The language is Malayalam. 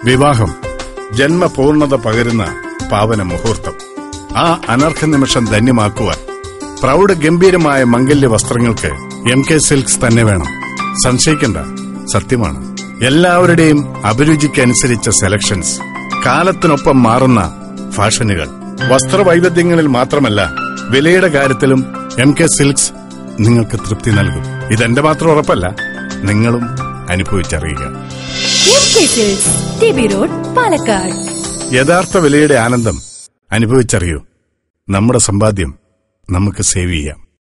വിവാഹം ജന്മപൂർണത പകരുന്ന പാവന മുഹൂർത്തം ആ അനർഘ നിമിഷം ധന്യമാക്കുവാൻ പ്രൗഢ ഗംഭീരമായ മംഗല്യ വസ്ത്രങ്ങൾക്ക് എം കെ സിൽക്സ് തന്നെ വേണം സംശയിക്കണ്ട സത്യമാണ് എല്ലാവരുടെയും അഭിരുചിക്കനുസരിച്ച സെലക്ഷൻസ് കാലത്തിനൊപ്പം മാറുന്ന ഫാഷനുകൾ വസ്ത്രവൈവിധ്യങ്ങളിൽ മാത്രമല്ല വിലയുടെ കാര്യത്തിലും എം കെ സിൽക്സ് നിങ്ങൾക്ക് തൃപ്തി നൽകും ഇതെന്റെ മാത്രം ഉറപ്പല്ല നിങ്ങളും അനുഭവിച്ചറിയുക M K silks T B road Palakkad യഥാർത്ഥ വിലയുടെ ആനന്ദം അനുഭവിച്ചറിയൂ നമ്മുടെ സമ്പാദ്യം നമുക്ക് സേവ് ചെയ്യാം